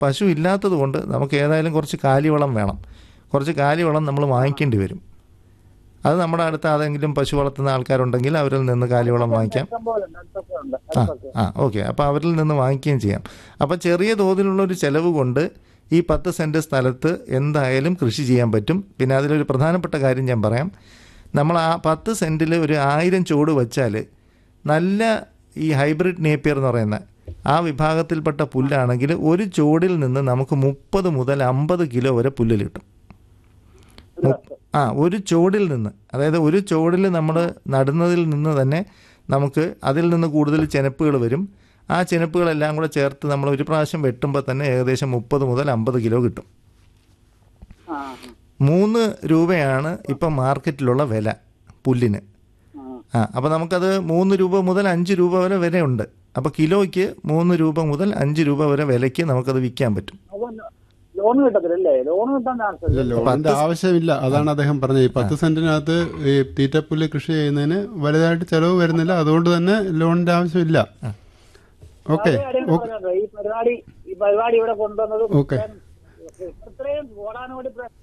പശു ഇല്ലാത്തത് കൊണ്ട് നമുക്ക് ഏതായാലും കുറച്ച് കാലിവളം വേണം കുറച്ച് കാലിവളം നമ്മൾ വാങ്ങിക്കേണ്ടി വരും അത് നമ്മുടെ അടുത്ത് ആരെങ്കിലും പശു വളർത്തുന്ന ആൾക്കാരുണ്ടെങ്കിൽ അവരിൽ നിന്ന് കാലിവളം വാങ്ങിക്കാം ഇഷ്ടം പോലെ ഉണ്ട് അടുത്തൊക്കെ ഉണ്ട് ആ അടുത്തൊക്കെ ആ ഓക്കെ അപ്പോൾ അവരിൽ നിന്ന് വാങ്ങിക്കുകയും ചെയ്യാം അപ്പോൾ ചെറിയ തോതിലുള്ള ഒരു ചെലവ് കൊണ്ട് ഈ പത്ത് സെൻറ്റ് സ്ഥലത്ത് എന്തായാലും കൃഷി ചെയ്യാൻ പറ്റും പിന്നെ അതിലൊരു പ്രധാനപ്പെട്ട കാര്യം ഞാൻ പറയാം നമ്മൾ ആ പത്ത് സെൻറ്റിൽ ഒരു ആയിരം ചുവട് വച്ചാൽ നല്ല ഈ ഹൈബ്രിഡ് നേപ്പിയർ എന്ന് പറയുന്ന ആ വിഭാഗത്തിൽപ്പെട്ട പുല്ലാണെങ്കിൽ ഒരു ചുവടിൽ നിന്ന് നമുക്ക് മുപ്പത് മുതൽ അമ്പത് കിലോ വരെ പുല്ല് കിട്ടും മുപ്പ- ആ ഒരു ചുവടിൽ നിന്ന് അതായത് ഒരു ചുവടിൽ നമ്മൾ നടുന്നതിൽ നിന്ന് തന്നെ നമുക്ക് അതിൽ നിന്ന് കൂടുതൽ ചെനപ്പുകൾ വരും ആ ചെനപ്പുകളെല്ലാം കൂടെ ചേർത്ത് നമ്മൾ ഒരു പ്രാവശ്യം വെട്ടുമ്പോൾ തന്നെ ഏകദേശം മുപ്പത് മുതൽ അമ്പത് കിലോ കിട്ടും ആ മൂന്ന് രൂപയാണ് ഇപ്പം മാർക്കറ്റിലുള്ള വില പുല്ലിന് ആ ആ അപ്പോൾ നമുക്കത് മൂന്ന് രൂപ മുതൽ അഞ്ച് രൂപ വരെ വിലയുണ്ട് അപ്പോൾ കിലോയ്ക്ക് മൂന്ന് രൂപ മുതൽ അഞ്ച് രൂപ വരെ വിലയ്ക്ക് നമുക്കത് വിൽക്കാൻ പറ്റും അപ്പൊ ലോൺ കിട്ടത്തില്ലല്ലേ ലോൺ കിട്ടാൻ ചാൻസ് ഇല്ല ലോണിന്റെ ആവശ്യമില്ല അതാണ് അദ്ദേഹം പറഞ്ഞത് ഈ പത്ത് സെന്റിനകത്ത് ഈ തീറ്റപ്പുല്ല് കൃഷി ചെയ്യുന്നതിന് വലുതായിട്ട് ചെലവ് വരുന്നില്ല അതുകൊണ്ട് തന്നെ ലോണിന്റെ ആവശ്യമില്ല ഓക്കെ ഈ പരിപാടി ഈ പരിപാടി ഇവിടെ കൊണ്ടുവന്നത് ഓക്കെ. ഇത്രയും ഓടാനോടി പ്ര-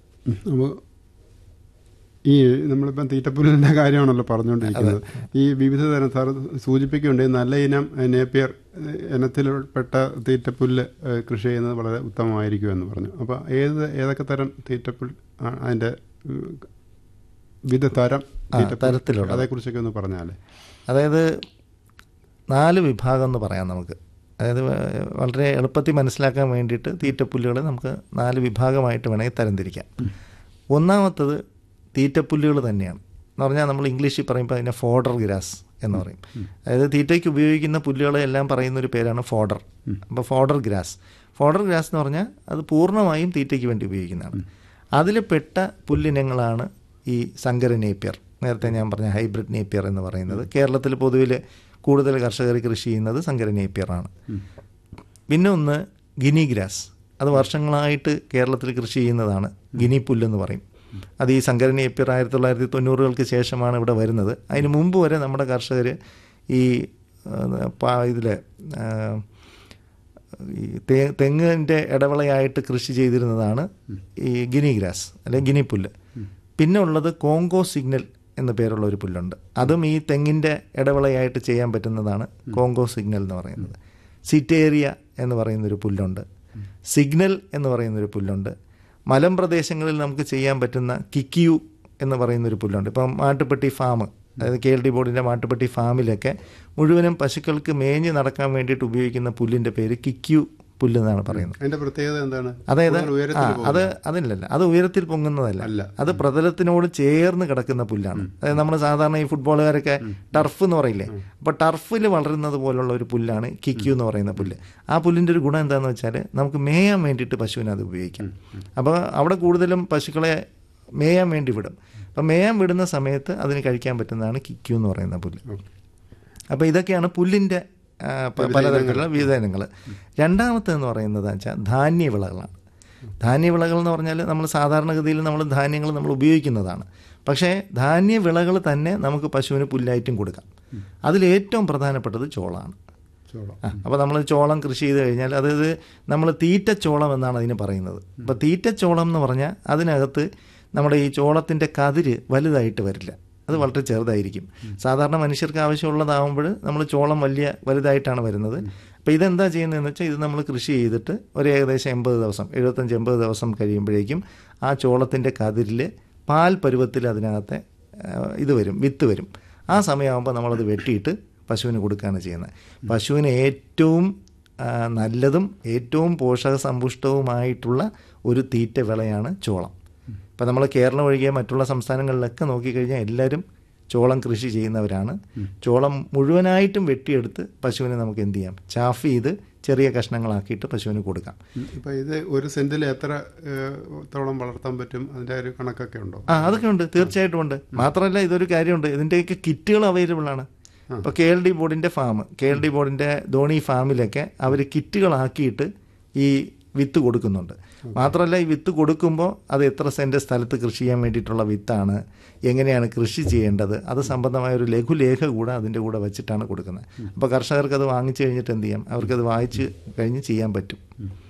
ഈ നമ്മളിപ്പം തീറ്റപ്പുല്ലിന്റെ കാര്യമാണല്ലോ പറഞ്ഞുകൊണ്ടിരിക്കുന്നത് ഈ വിവിധ തരം സാർ സൂചിപ്പിക്കുന്നുണ്ട് ഈ നല്ല ഇനം നേപ്പിയർ ഏഹ്, ഇനത്തിൽപ്പെട്ട തീറ്റപ്പുല്ല് ഏഹ്, കൃഷി ചെയ്യുന്നത് വളരെ ഉത്തമമായിരിക്കും എന്ന് പറഞ്ഞു അപ്പോൾ ഏത് ഏതൊക്കെ തരം തീറ്റപ്പുൽ ആ, അതിന്റെ ഏഹ്, വിവിധ തരം തീറ്റപ്പുൽ തരത്തിലുള്ളത്. അതേക്കുറിച്ചൊക്കെ ഒന്ന് പറഞ്ഞാലേ അതായത് നാല് വിഭാഗം എന്ന് പറയാം നമുക്ക് അതായത് വ- വളരെ എളുപ്പത്തിൽ മനസ്സിലാക്കാൻ വേണ്ടിയിട്ട് തീറ്റപ്പുല്ലുകളെ നമുക്ക് നാല് വിഭാഗമായിട്ട് വേണമെങ്കിൽ തരംതിരിക്കാം ഒന്നാമത്തത് തീറ്റപ്പുല്ലുകൾ തന്നെയാണ് എന്ന് പറഞ്ഞാൽ നമ്മൾ ഇംഗ്ലീഷിൽ പറയുമ്പോൾ അതിനെ ഫോഡർ ഗ്രാസ് എന്ന് പറയും അതായത് തീറ്റയ്ക്ക് ഉപയോഗിക്കുന്ന പുല്ലുകളെ എല്ലാം പറയുന്ന ഒരു പേരാണ് ഫോഡർ അപ്പോൾ ഫോഡർ ഗ്രാസ് ഫോഡർ ഗ്രാസ് എന്ന് പറഞ്ഞാൽ അത് പൂർണ്ണമായും തീറ്റയ്ക്ക് വേണ്ടി ഉപയോഗിക്കുന്നതാണ് അതിൽ പെട്ട പുല്ലിനങ്ങളാണ് ഈ സങ്കര നേപ്പിയർ നേരത്തെ ഞാൻ പറഞ്ഞ ഹൈബ്രിഡ് നേപ്പിയർ എന്ന് പറയുന്നത് കേരളത്തിൽ പൊതുവിൽ കൂടുതൽ കർഷകർ കൃഷി ചെയ്യുന്നത് സങ്കര നേപ്പിയറാണ് പിന്നെ ഒന്ന് ഗിനി ഗ്രാസ് അത് വർഷങ്ങളായിട്ട് കേരളത്തിൽ കൃഷി ചെയ്യുന്നതാണ് ഗിനി പുല്ലെന്ന് പറയും അത് ഈ സങ്കര നേപ്പിയർ ആയിരത്തി തൊള്ളായിരത്തി തൊണ്ണൂറുകൾക്ക് ശേഷമാണ് ഇവിടെ വരുന്നത് അതിന് മുമ്പ് വരെ നമ്മുടെ കർഷകർ ഈ ഇതിൽ ഈ തേ- തെങ്ങിൻ്റെ ഇടവിളയായിട്ട് കൃഷി ചെയ്തിരുന്നതാണ് ഈ ഗിനി ഗ്രാസ് അല്ലെങ്കിൽ ഗിനി പുല്ല് പിന്നെ ഉള്ളത് കോങ്കോ സിഗ്നൽ എന്ന പേരുള്ള ഒരു പുല്ലുണ്ട് അതും ഈ തെങ്ങിൻ്റെ ഇടവിളയായിട്ട് ചെയ്യാൻ പറ്റുന്നതാണ് കോങ്കോ സിഗ്നൽ എന്ന് പറയുന്നത് സിറ്റേറിയ എന്ന് പറയുന്നൊരു പുല്ലുണ്ട് സിഗ്നൽ എന്ന് പറയുന്നൊരു പുല്ലുണ്ട് മലമ്പ്രദേശങ്ങളിൽ നമുക്ക് ചെയ്യാൻ പറ്റുന്ന കിക്കിയു എന്ന് പറയുന്നൊരു പുല്ലുണ്ട് ഇപ്പം മാട്ടുപ്പെട്ടി ഫാം അതായത് കെ എൽ ഡി ബോർഡിൻ്റെ മാട്ടുപ്പെട്ടി ഫാമിലൊക്കെ മുഴുവനും പശുക്കൾക്ക് മേഞ്ഞ് നടക്കാൻ വേണ്ടിയിട്ട് ഉപയോഗിക്കുന്ന പുല്ലിൻ്റെ പേര് കിക്കിയു പുല്ല് എന്നാണ് പറയുന്നത് അതിന്റെ പ്രത്യേകത എന്താണ് അതായത് കൂടുതൽ ആ ഉയരത്തിൽ അത് അതിലല്ല അത് ഉയരത്തിൽ പൊങ്ങുന്നതല്ല അല്ല. അത് പ്രതലത്തിനോട് ചേർന്ന് കിടക്കുന്ന പുല്ലാണ് അതായത് നമ്മൾ സാധാരണ ഈ ഫുട്ബോളുകാരൊക്കെ ടർഫ് എന്ന് പറയില്ലേ അപ്പോൾ ടർഫിൽ വളരുന്നത് പോലുള്ള ഒരു പുല്ലാണ് കിക്യു എന്ന് പറയുന്ന പുല്ല് ആ പുല്ലിൻ്റെ ഒരു ഗുണം എന്താണെന്ന് വെച്ചാൽ നമുക്ക് മേയാൻ വേണ്ടിയിട്ട് പശുവിനെ അത് ഉപയോഗിക്കാം അപ്പോൾ അവിടെ കൂടുതലും പശുക്കളെ മേയാൻ വേണ്ടി വിടും അപ്പം മേയാൻ വിടുന്ന സമയത്ത് അതിന് കഴിക്കാൻ പറ്റുന്നതാണ് കിക്യു എന്ന് പറയുന്ന പുല്ല് അപ്പോൾ ഇതൊക്കെയാണ് പുല്ലിൻ്റെ ആ, പ- പലതരത്തിലുള്ള വിവിധ ഇനങ്ങൾ രണ്ടാമത്തെന്ന് പറയുന്നത് വെച്ചാൽ ധാന്യവിളകളാണ് ധാന്യവിളകൾ എന്ന് പറഞ്ഞാൽ നമ്മൾ സാധാരണഗതിയിൽ നമ്മൾ ധാന്യങ്ങൾ നമ്മൾ ഉപയോഗിക്കുന്നതാണ് പക്ഷേ ധാന്യവിളകൾ തന്നെ നമുക്ക് പശുവിന് പുല്ലായിട്ടും കൊടുക്കാം അതിലേറ്റവും പ്രധാനപ്പെട്ടത് ചോളമാണ് ചോളം ആ അപ്പോൾ നമ്മൾ ചോളം കൃഷി ചെയ്ത് കഴിഞ്ഞാൽ അതായത് നമ്മൾ തീറ്റച്ചോളം എന്നാണ് അതിന് പറയുന്നത് അപ്പോൾ തീറ്റച്ചോളം എന്ന് പറഞ്ഞാൽ അതിനകത്ത് നമ്മുടെ ഈ ചോളത്തിൻ്റെ കതിര് വലുതായിട്ട് വരില്ല അത് വളരെ ചെറുതായിരിക്കും സാധാരണ മനുഷ്യർക്ക് ആവശ്യമുള്ളതാകുമ്പോൾ നമ്മൾ ചോളം വലിയ വലുതായിട്ടാണ് വരുന്നത് അപ്പോൾ ഇതെന്താ ചെയ്യുന്നതെന്ന് വെച്ചാൽ ഇത് നമ്മൾ കൃഷി ചെയ്തിട്ട് ഒരു ഏകദേശം എൺപത് ദിവസം എഴുപത്തഞ്ച് എൺപത് ദിവസം കഴിയുമ്പോഴേക്കും ആ ചോളത്തിൻ്റെ കതിരിൽ പാൽ പരുവത്തിൽ അതിനകത്തെ ആ, ഇത് വരും വിത്ത് വരും ആ സമയമാകുമ്പോൾ നമ്മളത് വെട്ടിയിട്ട് പശുവിന് കൊടുക്കുകയാണ് ചെയ്യുന്നത് പശുവിന് ഏറ്റവും ആ, നല്ലതും ഏറ്റവും പോഷക സമ്പുഷ്ടവുമായിട്ടുള്ള ഒരു തീറ്റ വിളയാണ് ചോളം ഇപ്പം നമ്മൾ കേരളം ഒഴികെ മറ്റുള്ള സംസ്ഥാനങ്ങളിലൊക്കെ നോക്കിക്കഴിഞ്ഞാൽ എല്ലാവരും ചോളം കൃഷി ചെയ്യുന്നവരാണ് ചോളം മുഴുവനായിട്ടും വെട്ടിയെടുത്ത് പശുവിനെ നമുക്ക് എന്ത് ചെയ്യാം ചാഫ് ചെയ്ത് ചെറിയ കഷ്ണങ്ങളാക്കിയിട്ട് പശുവിന് കൊടുക്കാം ഇപ്പൊ ഇത് ഒരു സെന്റിൽ എത്ര ഏഹ്, ത്തോളം വളർത്താൻ പറ്റും അതിന്റെ ഒരു കണക്കൊക്കെ ഉണ്ടോ ആ അതൊക്കെ ഉണ്ട് തീർച്ചയായിട്ടും ഉണ്ട് മാത്രമല്ല ഇതൊരു കാര്യമുണ്ട് ഇതിൻ്റെയൊക്കെ കിറ്റുകൾ അവൈലബിൾ ആണ് ഇപ്പോൾ കെ എൽ ഡി ബോർഡിൻ്റെ ഫാം കെ എൽ ഡി ബോർഡിൻ്റെ ധോണി ഫാമിലൊക്കെ അവർ കിറ്റുകളാക്കിയിട്ട് ഈ വിത്ത് കൊടുക്കുന്നുണ്ട് മാത്രമല്ല ഈ വിത്ത് കൊടുക്കുമ്പോൾ അത് എത്ര സെൻറ്റ് സ്ഥലത്ത് കൃഷി ചെയ്യാൻ വേണ്ടിയിട്ടുള്ള വിത്താണ് എങ്ങനെയാണ് കൃഷി ചെയ്യേണ്ടത് അത് സംബന്ധമായ ഒരു ലഘുലേഖ കൂടെ അതിൻ്റെ കൂടെ വെച്ചിട്ടാണ് കൊടുക്കുന്നത് അപ്പോൾ കർഷകർക്ക് അത് വാങ്ങിച്ചു കഴിഞ്ഞിട്ട് എന്ത് ചെയ്യാം അവർക്കത് വായിച്ച് കഴിഞ്ഞ് ചെയ്യാൻ പറ്റും